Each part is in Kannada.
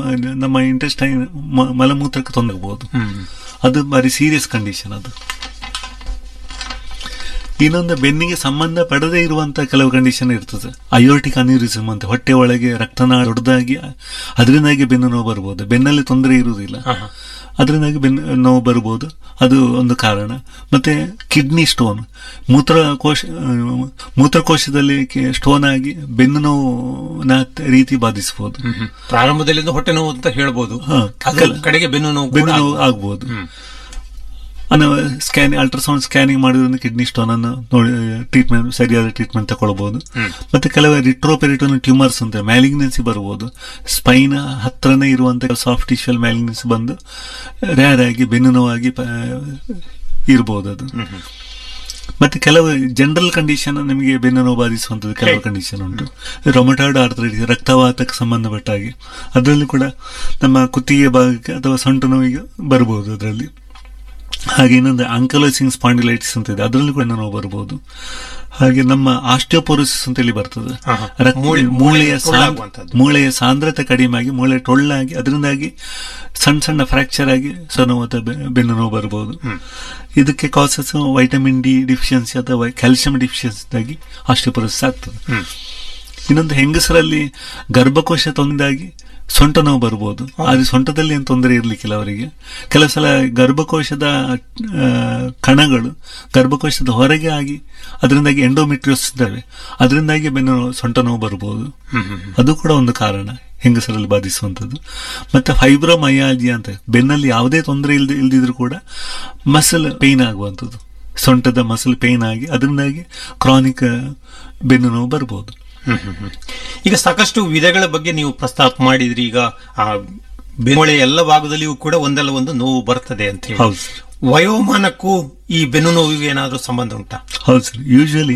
ನಮ್ಮ ಇಂಟೆಸ್ಟೈನ್ ಮಲಮೂತ್ರಕ್ಕೆ ತೊಂದರೆ ಆಗ್ಬೋದು ಅದು ಬಾರಿ ಸೀರಿಯಸ್ ಕಂಡೀಷನ್ ಅದು ಇನ್ನೊಂದು ಬೆನ್ನಿಗೆ ಸಂಬಂಧ ಪಡದೇ ಇರುವಂತ ಕೆಲವು ಕಂಡೀಷನ್ ಇರ್ತದೆ ಅಯೋಟಿಕ್ ಅನ್ಯೂರಿಸಮ್ ಅಂತ ಹೊಟ್ಟೆ ಒಳಗೆ ರಕ್ತನಾಳ ದೊಡ್ಡದಾಗಿ ಅದರಿಂದಾಗಿ ಬೆನ್ನು ನೋವು ಬರ್ಬೋದು ಬೆನ್ನಲ್ಲಿ ತೊಂದರೆ ಇರುವುದಿಲ್ಲ ಅದರಿಂದಾಗಿ ಬೆನ್ನು ನೋವು ಬರ್ಬೋದು ಅದು ಒಂದು ಕಾರಣ ಮತ್ತೆ ಕಿಡ್ನಿ ಸ್ಟೋನ್ ಮೂತ್ರಕೋಶ ಆ, ಮೂತ್ರಕೋಶದಲ್ಲಿ ಸ್ಟೋನ್ ಆಗಿ ಬೆನ್ನು ನೋವಿನ ರೀತಿ ಬಾಧಿಸಬಹುದು ಪ್ರಾರಂಭದಲ್ಲಿ ಹೊಟ್ಟೆ ನೋವು ಅಂತ ಹೇಳ್ಬೋದು ಹಾ, ಅದ್ರ ಕೆಲ- ಕಡೆಗೆ ಬೆನ್ನು ನೋವು ಕೂಡ ಬೆನ್ನು ನೋವು ಆಗ್ಬೋದು ಅನ್ನ ಸ್ಕ್ಯಾನಿಂಗ್ ಅಲ್ಟ್ರಾಸೌಂಡ್ ಸ್ಕ್ಯಾನಿಂಗ್ ಮಾಡಿದ್ರೆ ಕಿಡ್ನಿ ಸ್ಟೋನ್ ಅನ್ನು ನೋಡಿ ಟ್ರೀಟ್ಮೆಂಟ್ ಸರಿಯಾದ ಟ್ರೀಟ್ಮೆಂಟ್ ತಗೊಳ್ಬಹುದು ಮತ್ತೆ ಕೆಲವು ರಿಟ್ರೋಪೆರಿಟೋನ್ ಟ್ಯೂಮರ್ಸ್ ಅಂತ ಮ್ಯಾಲಿಗ್ನೆನ್ಸಿ ಬರ್ಬೋದು ಸ್ಪೈನ್ ಹತ್ರನೇ ಇರುವಂತ ಸಾಫ್ಟ್ ಟಿಶ್ಯಲ್ ಮ್ಯಾಲಿಗ್ನೆನ್ಸಿ ಬಂದು ರ್ಯಾರ್ ಆಗಿ ಬೆನ್ನು ನೋವಾಗಿ ಪ- ಇರ್ಬೋದು ಅದು ಮತ್ತೆ ಕೆಲವು ಜನರಲ್ ಕಂಡೀಷನ್ ನಿಮಗೆ ಬೆನ್ನು ನೋವು ಬಾಧಿಸುವಂತದ್ದು ಕೆಲವು ಹೇಳಿ. ಕಂಡೀಷನ್ ಉಂಟು ರೊಮಟಾಯ್ಡ್ ಆರ್ಥರೈಟಿಸ್ ರಕ್ತವಾತಕ್ಕೆ ಸಂಬಂಧಪಟ್ಟ ಹಾಗೆ ಅದರಲ್ಲಿ ಕೂಡ ನಮ್ಮ ಕುತ್ತಿಗೆ ಭಾಗಕ್ಕೆ ಅಥವಾ ಸೊಂಟ ನೋವಿಗೆ ಬರಬಹುದು ಅದರಲ್ಲಿ ಹಾಗೆ ಇನ್ನೊಂದು ಅಂಕಲೈಸಿಂಗ್ ಸ್ಪಾಂಡಿಲೈಟಿಸ್ ಅಂತ ಇದೆ ಅದರಲ್ಲಿ ಕೂಡ ನೋವು ಬರಬಹುದು ಹಾಗೆ ನಮ್ಮ ಆಸ್ಟಿಯೋಪೋರೋಸಿಸ್ ಅಂತ ಹೇಳಿ ಬರ್ತದೆ ಹಾ, ಹಾ. ರಕ್ತ- ಮೂಳೆ- ಮೂಳೆಯ ಮೂಳೆ ಸಾಂದ್- ಟೊಳ್ಳಾಗುವಂಥದ್ದು. ಮೂಳೆಯ ಸಾಂದ್ರತೆ ಕಡಿಮೆ ಆಗಿ ಮೂಳೆ ಟೊಳ್ಳಾಗಿ ಅದರಿಂದಾಗಿ ಸಣ್ಣ ಸಣ್ಣ ಫ್ರಾಕ್ಚರ್ ಆಗಿ ಸೊನೋವಾದ ಬೆ- ಬೆನ್ನು ನೋವು ಬರಬಹುದು ಇದಕ್ಕೆ ಕಾಸಸ್ ವೈಟಮಿನ್ ಡಿ ಡಿಫಿಷಿಯನ್ಸಿ ಅಥವಾ ಕ್ಯಾಲ್ಸಿಯಂ ಡಿಫಿಷಿಯನ್ಸಿ ಆಗಿ ಆಸ್ಟಿಯೋಪೋರೋಸಿಸ್ ಆಗ್ತದೆ ಇನ್ನೊಂದು ಹೆಂಗಸರಲ್ಲಿ ಗರ್ಭಕೋಶ ತೊಂದಾಗಿ ಸೊಂಟ ನೋವು ಬರ್ಬೋದು ಆದ್ರೆ ಸೊಂಟದಲ್ಲಿ ಏನು ತೊಂದರೆ ಇರ್ಲಿಕ್ಕಿಲ್ಲ ಅವರಿಗೆ ಕೆಲವು ಸಲ ಗರ್ಭಕೋಶದ ಆ, ಕಣಗಳು ಗರ್ಭಕೋಶದ ಹೊರಗೆ ಆಗಿ ಅದರಿಂದಾಗಿ ಎಂಡೋಮೆಟ್ರಿಯೋಸ್ ಇದ್ದಾವೆ ಅದರಿಂದಾಗಿ ಬೆನ್ನು ನೋವು, ಸೊಂಟ ನೋವು ಬರ್ಬೋದು ಅದು ಕೂಡ ಒಂದು ಕಾರಣ ಹೆಂಗಸರಲ್ಲಿ ಬಾಧಿಸುವಂಥದ್ದು ಮತ್ತೆ ಫೈಬ್ರೋಮಯಾಲಜಿ ಅಂತ ಬೆನ್ನಲ್ಲಿ ಯಾವುದೇ ತೊಂದರೆ ಇಲ್ದ ಇಲ್ದಿದ್ರು ಕೂಡ ಮಸಲ್ ಪೇನ್ ಆಗುವಂಥದ್ದು ಸೊಂಟದ ಮಸಲ್ ಪೇನ್ ಆಗಿ ಅದರಿಂದಾಗಿ ಕ್ರಾನಿಕ್ ಬೆನ್ನು ನೋವು ಬರ್ಬೋದು ಈಗ ಸಾಕಷ್ಟು ವಿಧಗಳ ಬಗ್ಗೆ ನೀವು ಪ್ರಸ್ತಾಪ ಮಾಡಿದ್ರಿ ಈಗ ಆ ಬೆನ್ನುಮೂಳೆ ಎಲ್ಲ ಭಾಗದಲ್ಲಿಯೂ ಕೂಡ ಒಂದಲ್ಲ ಒಂದು ನೋವು ಬರ್ತದೆ ಅಂತ ಹೇಳಿ ಹೌದು ಸರ್ ವಯೋಮಾನಕ್ಕೂ ಈ ಬೆನ್ನು ನೋವಿಗೆ ಏನಾದ್ರೂ ಸಂಬಂಧ ಉಂಟಾ ಹೌದು ಸರ್ ಯೂಶಲಿ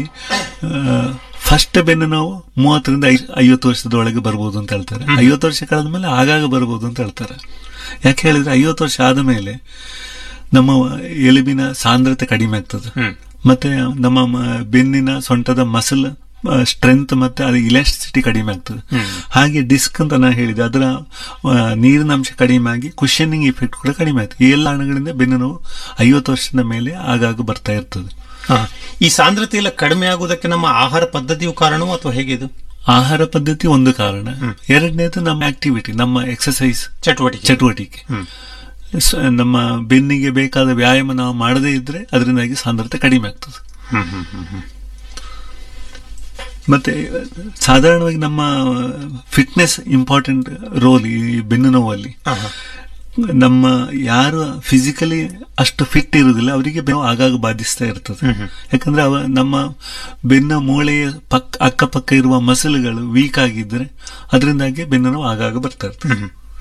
ಫಸ್ಟ್ ಬೆನ್ನು ನೋವು ಮೂವತ್ತರಿಂದ ಐ- ಐವತ್ತು ವರ್ಷದ ಒಳಗೆ ಬರ್ಬೋದು ಅಂತ ಹೇಳ್ತಾರೆ ಐವತ್ತು ವರ್ಷ ಕಳೆದ ಮೇಲೆ ಆಗಾಗ ಬರ್ಬೋದು ಅಂತ ಹೇಳ್ತಾರೆ ಯಾಕೆ ಹೇಳಿದ್ರೆ ಐವತ್ತು ವರ್ಷ ಆದ ಮೇಲೆ ನಮ್ಮ ಎಲುಬಿನ ಸಾಂದ್ರತೆ ಕಡಿಮೆ ಆಗ್ತದೆ ಮತ್ತೆ ನಮ್ಮ ಮ- ಬೆನ್ನಿನ ಸೊಂಟದ ಮಸಲ್ ಸ್ಟ್ರೆಂತ್ ಮತ್ತೆ ಅದು ಇಲಾಸ್ಟಿಸಿಟಿ ಕಡಿಮೆ ಆಗ್ತದೆ ಹಾಗೆ ಡಿಸ್ಕ್ ಅಂತ ನಾನು ಹೇಳಿದೆ ಅದರ ಆ, ನೀರಿನ ಅಂಶ ಕಡಿಮೆ ಆಗಿ ಕುಷನಿಂಗ್ ಇಫೆಕ್ಟ್ ಕೂಡ ಕಡಿಮೆ ಆಗ್ತದೆ ಈ ಎಲ್ಲ ಹಣಗಳಿಂದ ಬೆನ್ನು ನೋವು ಐವತ್ತು ವರ್ಷದ ಮೇಲೆ ಆಗಾಗ ಬರ್ತಾ ಇರ್ತದೆ ಹಾ. ಈ ಸಾಂದ್ರತೆ ಎಲ್ಲ ಕಡಿಮೆ ಆಗುವುದಕ್ಕೆ ನಮ್ಮ ಆಹಾರ ಪದ್ಧತಿಯು ಕಾರಣವೋ ಅಥವಾ ಹೇಗೆ ಇದು ಆಹಾರ ಪದ್ಧತಿ ಒಂದು ಕಾರಣ ಎರಡನೇದು ನಮ್ಮ ಆಕ್ಟಿವಿಟಿ ನಮ್ಮ ಎಕ್ಸಸೈಸ್ ಚಟುವಟಿಕೆ ಚಟುವಟಿಕೆ ಸ- ನಮ್ಮ ಬೆನ್ನಿಗೆ ಬೇಕಾದ ವ್ಯಾಯಾಮ ನಾವು ಮಾಡದೇ ಇದ್ರೆ ಅದರಿಂದಾಗಿ ಸಾಂದ್ರತೆ ಕಡಿಮೆ ಆಗ್ತದೆ ಮತ್ತೆ ಸಾಧಾರಣವಾಗಿ ನಮ್ಮ ಫಿಟ್ನೆಸ್ ಇಂಪಾರ್ಟೆಂಟ್ ರೋಲ್ ಈ ಬೆನ್ನು ನೋವಲ್ಲಿ ನಮ್ಮ ಯಾರು ಫಿಸಿಕಲಿ ಅಷ್ಟು ಫಿಟ್ ಇರುವುದಿಲ್ಲ ಅವರಿಗೆ ಬೆನ್ನು ಆಗಾಗ ಬಾಧಿಸ್ತಾ ಇರ್ತದೆ ಯಾಕಂದ್ರೆ ಅವ ನಮ್ಮ ಬೆನ್ನ ಮೂಳೆಯ ಪಕ್ಕ ಅಕ್ಕಪಕ್ಕ ಇರುವ ಮಸಲ್ಗಳು ವೀಕ್ ಆಗಿದ್ರೆ ಅದರಿಂದಾಗಿ ಬೆನ್ನು ನೋವು ಆಗಾಗ ಬರ್ತಾ ಇರ್ತದೆ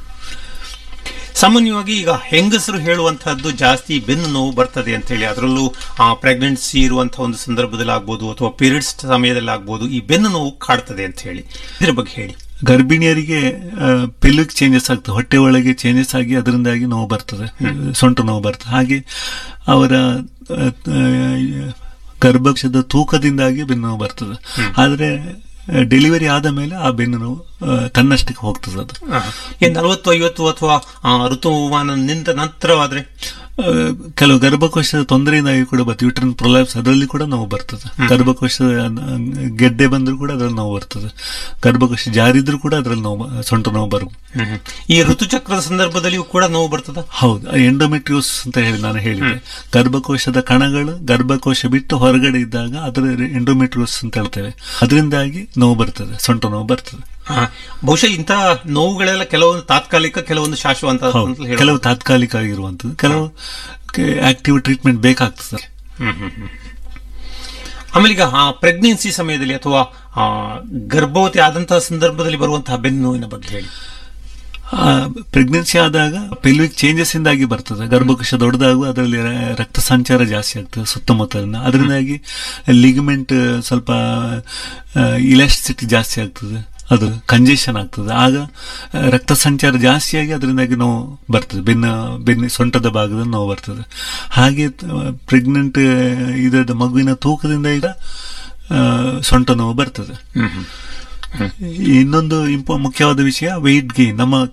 ಸಾಮಾನ್ಯವಾಗಿ ಈಗ ಹೆಂಗಸರು ಹೇಳುವಂತಹದ್ದು ಜಾಸ್ತಿ ಬೆನ್ನು ನೋವು ಬರ್ತದೆ ಅಂತ ಹೇಳಿ ಅದರಲ್ಲೂ ಪ್ರೆಗ್ನೆನ್ಸಿ ಇರುವಂತಹ ಒಂದು ಸಂದರ್ಭದಲ್ಲಿ ಆಗ್ಬೋದು ಅಥವಾ ಪೀರಿಯಡ್ಸ್ ಸಮಯದಲ್ಲಿ ಆಗ್ಬೋದು ಈ ಬೆನ್ನು ನೋವು ಕಾಡ್ತದೆ ಅಂತ ಹೇಳಿ ಇದ್ರ ಬಗ್ಗೆ ಹೇಳಿ ಗರ್ಭಿಣಿಯರಿಗೆ ಪೆಲ್ವಿಕ್ ಚೇಂಜಸ್ ಆಗ್ತದೆ ಹೊಟ್ಟೆ ಒಳಗೆ ಚೇಂಜಸ್ ಆಗಿ ಅದರಿಂದಾಗಿ ನೋವು ಬರ್ತದೆ ಸೊಂಟ ನೋವು ಬರ್ತದೆ ಹಾಗೆ ಅವರ ಆ, ಆ, ಗರ್ಭಕೋಶದ ತೂಕದಿಂದಾಗಿ ಬೆನ್ನು ನೋವು ಬರ್ತದೆ ಆದ್ರೆ ಡೆಲಿವರಿ ಆದ ಮೇಲೆ ಆ ಬೆನ್ನು ನೋವು ಆ, ತನ್ನಷ್ಟಕ್ಕೆ ಹೋಗ್ತದೆ ಅದು ಈ ನಲವತ್ತು ಐವತ್ತು ಅಥವಾ ಆ, ಋತುಮಾನ ನಿಂತ ನಂತರವಾದ್ರೆ ಆ, ಕೆಲವು ಗರ್ಭಕೋಶದ ತೊಂದರೆಯಿಂದಾಗಿ ಕೂಡ ಬರ್ತದೆ ಯೂಟ್ರನ್ ಪ್ರೊಲ್ಯಾಪ್ಸ್ ಅದರಲ್ಲಿ ಕೂಡ ನೋವು ಬರ್ತದೆ ಗರ್ಭಕೋಶದ ಆ, ಗೆಡ್ಡೆ ಬಂದರೂ ಕೂಡ ಅದರಲ್ಲಿ ನೋವು ಬರ್ತದೆ ಗರ್ಭಕೋಶ ಜಾರಿದ್ರು ಕೂಡ ಅದರಲ್ಲಿ ನೋವು ಬ- ಸೊಂಟ ನೋವು ಬರ್ಬೋದು ಈ ಋತುಚಕ್ರದ ಸಂದರ್ಭದಲ್ಲಿಯೂ ಕೂಡ ನೋವು ಬರ್ತದ ಹೌದು ಎಂಡೋಮೆಟ್ರಿಯೋಸ್ ಅಂತ ಹೇಳಿ ನಾನು ಹೇಳಿದೆ ಗರ್ಭಕೋಶದ ಕಣಗಳು ಗರ್ಭಕೋಶ ಬಿಟ್ಟು ಹೊರಗಡೆ ಇದ್ದಾಗ ಅದರ ಎಂಡೋಮೆಟ್ರಿಯೋಸ್ ಅಂತ ಹೇಳ್ತೇವೆ ಅದರಿಂದಾಗಿ ನೋವು ಬರ್ತದೆ ಸೊಂಟ ನೋವು ಬರ್ತದೆ ಆ, ಬಹುಶಃ ಇಂತಹ ನೋವುಗಳೆಲ್ಲ ಕೆಲವೊಂದು ತಾತ್ಕಾಲಿಕ ಕೆಲವೊಂದು ಶಾಶ್ವತ ಅಂತ ಹೌದು ಹೇಳ್ಬೋದು. ಕೆಲವು ತಾತ್ಕಾಲಿಕ ಆಗಿರುವಂತದ್ದು ಕೆಲವು ಆಕ್ಟಿವ್ ಟ್ರೀಟ್ಮೆಂಟ್ ಬೇಕಾಗ್ತದೆ ಹ್ಮ್, ಹ್ಮ್, ಹ್ಮ್. ಆಮೇಲೆ ಈಗ ಪ್ರೆಗ್ನೆನ್ಸಿ ಸಮಯದಲ್ಲಿ ಅಥವಾ ಆ, ಗರ್ಭವತಿ ಆದಂತಹ ಸಂದರ್ಭದಲ್ಲಿ ಬರುವಂತಹ ಬೆನ್ನು ನೋವಿನ ಬಗ್ಗೆ ಹೇಳಿ ಪ್ರೆಗ್ನೆನ್ಸಿ ಆದಾಗ ಪೆಲ್ವಿಕ್ ಚೇಂಜಸ್ ಇಂದಾಗಿ ಬರ್ತದೆ ಗರ್ಭಕೋಶ ದೊಡ್ಡದಾಗುವ ಅದರಲ್ಲಿ ರ- ರಕ್ತ ಸಂಚಾರ ಜಾಸ್ತಿ ಆಗ್ತದೆ ಸುತ್ತಮುತ್ತಲಿನ ಅದರಿಂದಾಗಿ ಲಿಗಮೆಂಟ್ ಸ್ವಲ್ಪ ಇಲಾಸ್ಟಿಸಿಟಿ ಜಾಸ್ತಿ ಆಗ್ತದೆ ಅದು ಕಂಜೆಷನ್ ಆಗ್ತದೆ ಆಗ ಆ, ರಕ್ತ ಸಂಚಾರ ಜಾಸ್ತಿಯಾಗಿ ಅದರಿಂದಾಗಿ ನೋವು ಬರ್ತದೆ ಬೆನ್ನ ಬೆನ್ನ ಸೊಂಟದ ಭಾಗದಲ್ಲಿ ನೋವು ಬರ್ತದೆ ಹಾಗೆ ಪ್ರೆಗ್ನೆಂಟ್ ಇದ್ರದ ಮಗುವಿನ ತೂಕದಿಂದ ಈಗ ಆ, ಸೊಂಟ ನೋವು ಬರ್ತದೆ ಇನ್ನೊಂದು ಇಂಪ ಮುಖ್ಯವಾದ ವಿಷಯ ವೆಯ್ಟ್ ಗೇನ್ ನಮ್ಮ